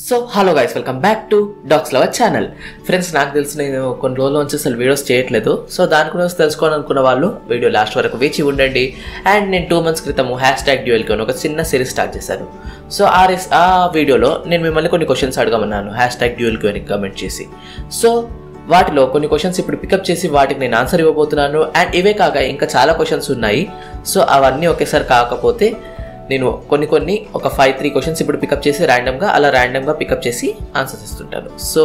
so hello guys welcome back to dogs lover channel friends నాకు తెలిసి నేను కొన్ని రోజుల నుంచి అసలు వీడియోస్ చేయట్లేదు సో దాని గురించి తెలుసుకోవాలనుకున్న వాళ్ళు వీడియో లాస్ట్ వరకు వేచి ఉండండి అండ్ నేను టూ మంత్స్ క్రితం హ్యాష్ ట్యాగ్ డ్యూయల్కి ఒక చిన్న సిరీస్ స్టార్ట్ చేశాను సో ఆ రిస్ ఆ వీడియోలో నేను మిమ్మల్ని కొన్ని క్వశ్చన్స్ అడగమన్నాను హ్యాష్ ట్యాగ్ డ్యూయల్కి అని కమెంట్ చేసి సో వాటిలో కొన్ని క్వశ్చన్స్ ఇప్పుడు పికప్ చేసి వాటికి నేను ఆన్సర్ ఇవ్వబోతున్నాను అండ్ ఇవే కాక ఇంకా చాలా క్వశ్చన్స్ ఉన్నాయి సో అవన్నీ ఒకేసారి కాకపోతే నేను కొన్ని కొన్ని ఒక ఫైవ్ త్రీ క్వశ్చన్స్ ఇప్పుడు పికప్ చేసి ర్యాండమ్గా అలా ర్యాండమ్గా పికప్ చేసి ఆన్సర్స్ ఇస్తుంటాను సో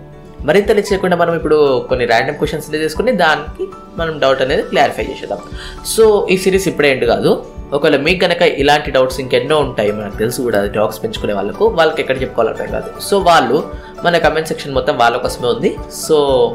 మరింత లేట్ చేయకుండా మనం ఇప్పుడు కొన్ని ర్యాండమ్ క్వశ్చన్స్ తీసుకుని దానికి మనం డౌట్ అనేది క్లారిఫై చేసేద్దాం సో ఈ సిరీస్ ఇప్పుడే ఎండ్ కాదు ఒకవేళ మీకు కనుక ఇలాంటి డౌట్స్ ఇంకెన్నో ఉంటాయి మనకు తెలుసు కూడా అది డాగ్స్ పెంచుకునే వాళ్ళకు వాళ్ళకి ఎక్కడ చెప్పుకోవాలో అర్థం కాదు సో వాళ్ళు మన కమెంట్ సెక్షన్ మొత్తం వాళ్ళ కోసమే ఉంది సో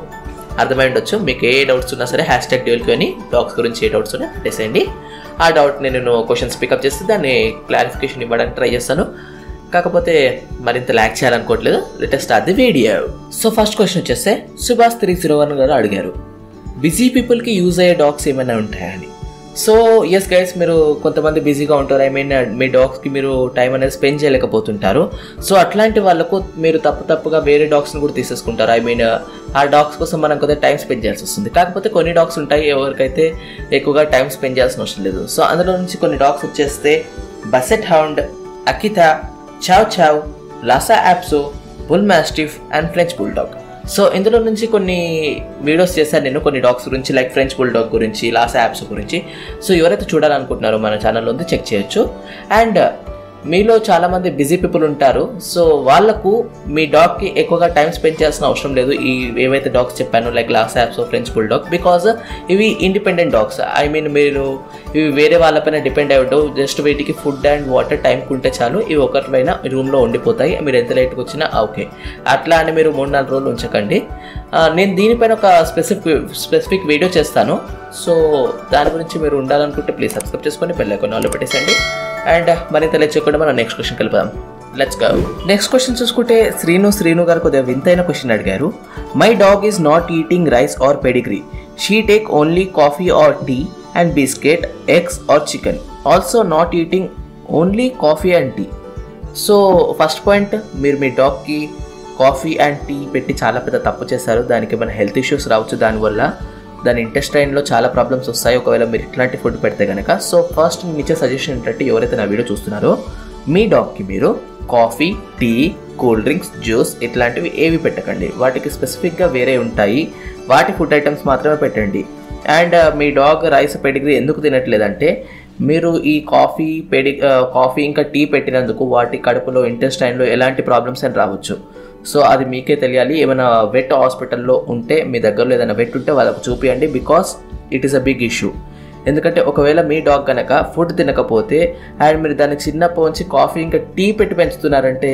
అర్థమై ఉండొచ్చు మీకు ఏ డౌట్స్ ఉన్నా సరే హ్యాష్ ట్యాగ్ డెవలప్ అని డాగ్స్ గురించి ఏ డౌట్స్ ఉన్నా పెట్టేసేయండి ఆ డౌట్ నేను క్వశ్చన్స్ పికప్ చేస్తే దాన్ని క్లారిఫికేషన్ ఇవ్వడానికి ట్రై చేస్తాను కాకపోతే మరింత ల్యాక్ చేయాలనుకోవట్లేదు latest start the video so first question వచ్చేస్తే సుభాష్ త్రీ జీరో వన్ గారు అడిగారు బిజీ పీపుల్కి యూజ్ అయ్యే డాగ్స్ ఏమైనా ఉంటాయని సో ఎస్ గైస్ మీరు కొంతమంది బిజీగా ఉంటారు ఐ మీన్ మీ డాగ్స్కి మీరు టైం అనేది స్పెండ్ చేయలేకపోతుంటారు సో అట్లాంటి వాళ్ళకు మీరు తప్పు తప్పుగా వేరే డాగ్స్ని కూడా తీసేసుకుంటారు ఐ మీన్ ఆ డాగ్స్ కోసం మనం కొద్దిగా టైం స్పెండ్ చేయాల్సి వస్తుంది కాకపోతే కొన్ని డాగ్స్ ఉంటాయి ఎవరికైతే ఎక్కువగా టైం స్పెండ్ చేయాల్సిన అవసరం లేదు సో అందులో నుంచి కొన్ని డాగ్స్ వచ్చేస్తే basset hound Akita chow chow Lhasa Apso bull mastiff and French bulldog so ఇందులో నుంచి కొన్ని వీడియోస్ చేశాను నేను కొన్ని డాగ్స్ గురించి లైక్ ఫ్రెంచ్ బుల్ డాగ్ గురించి లాసా యాప్స్ గురించి సో ఎవరైతే చూడాలనుకుంటున్నారో మన ఛానల్లో ఉంది చెక్ చేయొచ్చు అండ్ మీలో చాలామంది బిజీ పీపుల్ ఉంటారు సో వాళ్ళకు మీ డాగ్కి ఎక్కువగా టైం స్పెండ్ చేయాల్సిన అవసరం లేదు ఈ ఏవైతే డాగ్స్ చెప్పాను like Lhasa Apso French bulldog because ఇవి ఇండిపెండెంట్ డాగ్స్ ఐ మీన్ మీరు ఇవి వేరే వాళ్ళపైన డిపెండ్ అయి ఉండవు జస్ట్ వీటికి ఫుడ్ అండ్ వాటర్ టైంకి ఉంటే చాలు ఇవి ఒకరిపైన రూమ్లో ఉండిపోతాయి మీరు ఎంత లేట్కి వచ్చినా ఓకే అట్లా అని మీరు మూడు నాలుగు రోజులు ఉంచకండి నేను దీనిపైన ఒక స్పెసిఫిక్ స్పెసిఫిక్ వీడియో చేస్తాను సో దాని గురించి మీరు ఉండాలనుకుంటే ప్లీజ్ సబ్స్క్రైబ్ చేసుకొని పెళ్ళి కొన్ని వాళ్ళు పెట్టేసండి అండ్ మరింత లేట్ చేయకుండా మనం నెక్స్ట్ క్వశ్చన్ కలిపాం లెట్స్ గో నెక్స్ట్ క్వశ్చన్ చూసుకుంటే శ్రీను శ్రీను గారు కొద్దిగా వింతైన క్వశ్చన్ అడిగారు my dog is not eating rice or Pedigree she take only coffee or tea and biscuit eggs or chicken also not eating only coffee and tea so first point మీరు మీ డాగ్కి coffee and tea పెట్టి చాలా పెద్ద తప్పు చేశారు దానికి ఏమైనా హెల్త్ ఇష్యూస్ రావచ్చు దానివల్ల దాని ఇంటెస్టైన్లో చాలా ప్రాబ్లమ్స్ వస్తాయి ఒకవేళ మీరు ఇట్లాంటి ఫుడ్ పెడితే కనుక సో ఫస్ట్ నేను ఇచ్చే సజెషన్ ఏంటంటే ఎవరైతే నా వీడియో చూస్తున్నారో మీ డాగ్కి మీరు coffee tea cool drinks juice ఇట్లాంటివి ఏవి పెట్టకండి వాటికి స్పెసిఫిక్గా వేరే ఉంటాయి వాటి ఫుడ్ ఐటమ్స్ మాత్రమే పెట్టండి అండ్ మీ డాగ్ రైస్ పెడిగ్రీ ఎందుకు తినట్లేదంటే మీరు ఈ కాఫీ పెడి కాఫీ ఇంకా టీ పెట్టినందుకు వాటి కడుపులో ఇంటెస్టైన్లో ఎలాంటి ప్రాబ్లమ్స్ అని రావచ్చు సో అది మీకే తెలియాలి ఏమైనా వెట్ హాస్పిటల్లో ఉంటే మీ దగ్గరలో ఏదైనా వెట్ ఉంటే వాళ్ళకు చూపియండి because it is a big issue ఎందుకంటే ఒకవేళ మీ డాగ్ కనుక ఫుడ్ తినకపోతే అండ్ మీరు దానికి చిన్నప్పటి నుంచి కాఫీ ఇంకా టీ పెట్టి పెంచుతున్నారంటే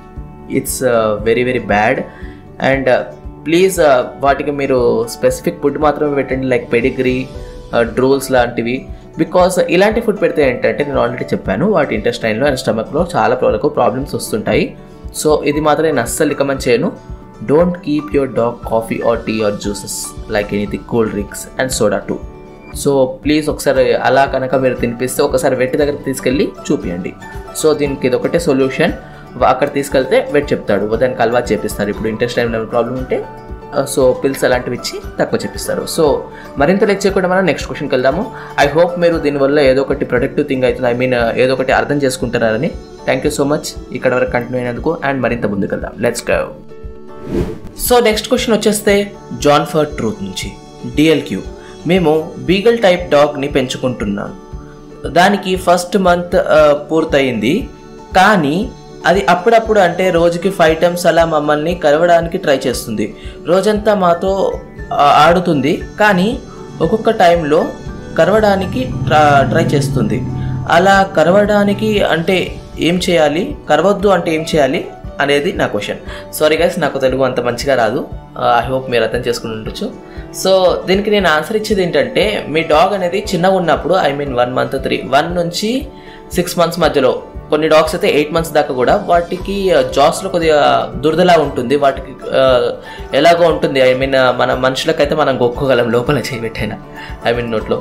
it's very very bad and please వాటికి మీరు స్పెసిఫిక్ ఫుడ్ మాత్రమే పెట్టండి లైక్ పెడిగ్రీ డ్రోల్స్ లాంటివి బికాస్ ఇలాంటి ఫుడ్ పెడితే ఏంటంటే నేను ఆల్రెడీ చెప్పాను వాటి ఇంటెస్టైన్లో అండ్ స్టమక్లో చాలా వరకు ప్రాబ్లమ్స్ వస్తుంటాయి సో ఇది మాత్రం నేను అస్సలు రికమెండ్ చేయను don't keep your dog coffee or tea or juices like anything cool drinks and soda too so please ఒకసారి అలా కనుక మీరు తినిపిస్తే ఒకసారి వెట్టి దగ్గరికి తీసుకెళ్ళి చూపియండి సో దీనికి ఇది ఒకటే సొల్యూషన్ అక్కడ తీసుకెళ్తే వెట్ చెప్తాడు దానికి అలవాటు చేపిస్తారు ఇప్పుడు ఇంట్రెస్ట్ టైం ప్రాబ్లం ఉంటే సో పిల్స్ అలాంటివి ఇచ్చి తక్కువ చెప్పిస్తారు సో మరింత లెక్ చేయకుండా మనం నెక్స్ట్ క్వశ్చన్కి వెళ్దాము ఐ హోప్ మీరు దీనివల్ల ఏదో ఒకటి ప్రొడక్టివ్ థింగ్ అవుతుంది ఐ మీన్ ఏదో ఒకటి అర్థం చేసుకుంటున్నారని థ్యాంక్ యూ సో మచ్ ఇక్కడ వరకు కంటిన్యూ అయినందుకు అండ్ మరింత ముందుకెళ్దాం let's go so next question వచ్చేస్తే జాన్ ఫర్ ట్రూత్ నుంచి డిఎల్క్యూ మేము బీగల్ టైప్ డాగ్ని పెంచుకుంటున్నాం దానికి ఫస్ట్ మంత్ పూర్తయింది కానీ అది అప్పుడప్పుడు అంటే రోజుకి ఫైవ్ టైమ్స్ అలా మమ్మల్ని కలవడానికి ట్రై చేస్తుంది రోజంతా మాతో ఆడుతుంది కానీ ఒక్కొక్క టైంలో కరవడానికి ట్రై చేస్తుంది అలా కరవడానికి అంటే ఏం చేయాలి కరవద్దు అంటే ఏం చేయాలి అనేది నా క్వశ్చన్ సారీ గైస్ నాకు తెలుగు అంత మంచిగా రాదు ఐ హోప్ మీరు అర్థం చేసుకుని ఉండొచ్చు సో దీనికి నేను ఆన్సర్ ఇచ్చేది ఏంటంటే మీ డాగ్ అనేది చిన్నగా ఉన్నప్పుడు I mean one month three one నుంచి సిక్స్ మంత్స్ మధ్యలో కొన్ని డాగ్స్ అయితే ఎయిట్ మంత్స్ దాకా కూడా వాటికి జాస్లో కొద్దిగా దురదలా ఉంటుంది వాటికి ఎలాగో ఉంటుంది ఐ మీన్ మన మనుషులకైతే మనం గొక్కోగలం లోపల చేయబెట్టైనా ఐ మీన్ నోట్లో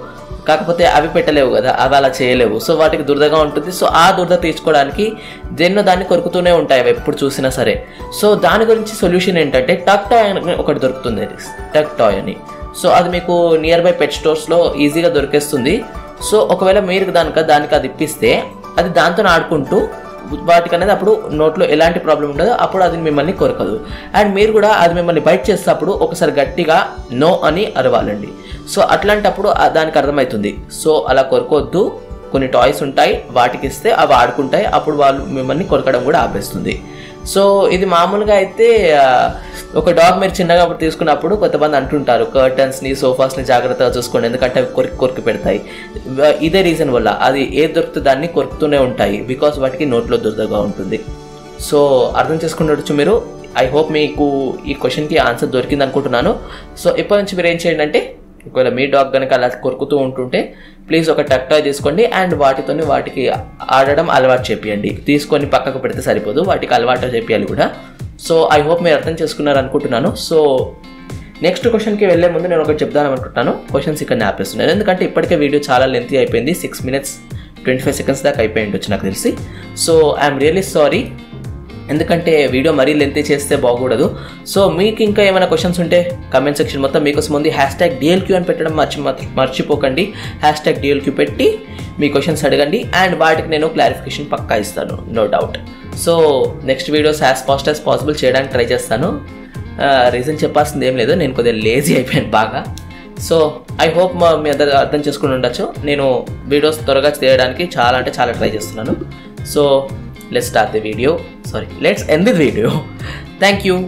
కాకపోతే అవి పెట్టలేవు కదా అవి అలా చేయలేవు సో వాటికి దురదగా ఉంటుంది సో ఆ దురద తీర్చుకోవడానికి దేన్నో దాన్ని కొరుకుతూనే ఉంటాయి అవి ఎప్పుడు చూసినా సరే సో దాని గురించి సొల్యూషన్ ఏంటంటే టక్ టాయ్ అని ఒకటి దొరుకుతుంది టక్ టాయ్ అని సో అది మీకు నియర్ బై పెట్ స్టోర్స్లో ఈజీగా దొరికేస్తుంది సో ఒకవేళ మీరు దానిక దానికి అది ఇప్పిస్తే అది దాంతో ఆడుకుంటూ వాటికి అనేది అప్పుడు నోట్లో ఎలాంటి ప్రాబ్లం ఉండదు అప్పుడు అది మిమ్మల్ని కొరకదు అండ్ మీరు కూడా అది మిమ్మల్ని బైట్ చేసేటప్పుడు ఒకసారి గట్టిగా నో అని అరవాలండి సో అట్లాంటప్పుడు ఆ- దానికి అర్థమవుతుంది సో అలా కొరకొద్దు కొన్ని టాయ్స్ ఉంటాయి వాటికి ఇస్తే అవి ఆడుకుంటాయి అప్పుడు వాళ్ళు మిమ్మల్ని కొరకడం కూడా ఆపేస్తుంది సో ఇది మామూలుగా అయితే ఆ, ఒక డాగ్ మీరు చిన్నగా అప్పుడు తీసుకున్నప్పుడు కొంతమంది అంటుంటారు కర్టన్స్ని సోఫాస్ని జాగ్రత్తగా చూసుకోండి ఎందుకంటే అవి కొరికి కొరికి పెడతాయి వ- ఇదే రీజన్ వల్ల అది ఏది దొరికితే దాన్ని కొరుకుతూనే ఉంటాయి బికాస్ వాటికి నోట్లో దురదగా ఉంటుంది సో అర్థం చేసుకున్నట్టు మీరు ఐ హోప్ మీకు ఈ క్వశ్చన్కి ఆన్సర్ దొరికింది అనుకుంటున్నాను సో ఇప్పటి నుంచి మీరు ఏం చేయండి అంటే ఒకవేళ మీ డాగ్ కనుక అలా కొరుకుతూ ఉంటుంటే ప్లీజ్ ఒక టక్ టాయ్ తీసుకోండి అండ్ వాటితోని వాటికి ఆడడం అలవాటు చేపియండి తీసుకొని పక్కకు పెడితే సరిపోదు వాటికి అలవాటు చేపియాలి కూడా సో ఐ హోప్ మీరు అర్థం చేసుకున్నారు అనుకుంటున్నాను సో నెక్స్ట్ క్వశ్చన్కి వెళ్ళే ముందు నేను ఒకటి చెప్దాను అనుకుంటున్నాను క్వశ్చన్స్ ఇక్కడ ఆపేస్తున్నాను ఎందుకంటే ఇప్పటికే వీడియో చాలా లెంతీ అయిపోయింది six minutes twenty five seconds దాకా అయిపోయి ఉండొచ్చు నాకు తెలిసి సో ఐఎమ్ రియలీ సారీ ఎందుకంటే వీడియో మరీ లెంత్ చేస్తే బాగూడదు సో మీకు ఇంకా ఏమైనా క్వశ్చన్స్ ఉంటే కమెంట్ సెక్షన్ మొత్తం మీకోసం ఉంది హ్యాష్ ట్యాగ్ డిఎల్క్యూ అని పెట్టడం మర్చి మర్చి- మర్చిపోకండి హ్యాష్ ట్యాగ్ డిఎల్క్యూ పెట్టి మీ క్వశ్చన్స్ అడగండి అండ్ వాటికి నేను క్లారిఫికేషన్ పక్కా ఇస్తాను no doubt so next videos as fast as possible చేయడానికి ట్రై చేస్తాను రీజన్ చెప్పాల్సింది ఏం లేదు నేను కొద్దిగా లేజీ అయిపోయాను బాగా సో ఐ హోప్ మా మీ అందరు అర్థం చేసుకుని ఉండొచ్చు నేను వీడియోస్ త్వరగా చేయడానికి చాలా అంటే చాలా ట్రై చేస్తున్నాను so let's start the video sorry let's end the video thank you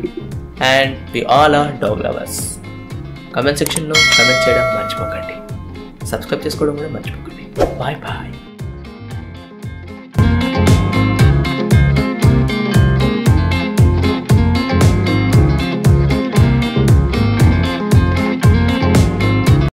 and we all are dog lovers comment సెక్షన్లో కమెంట్ చేయడం మర్చిపోకండి సబ్స్క్రైబ్ చేసుకోవడం కూడా మర్చిపోకండి బాయ్ బాయ్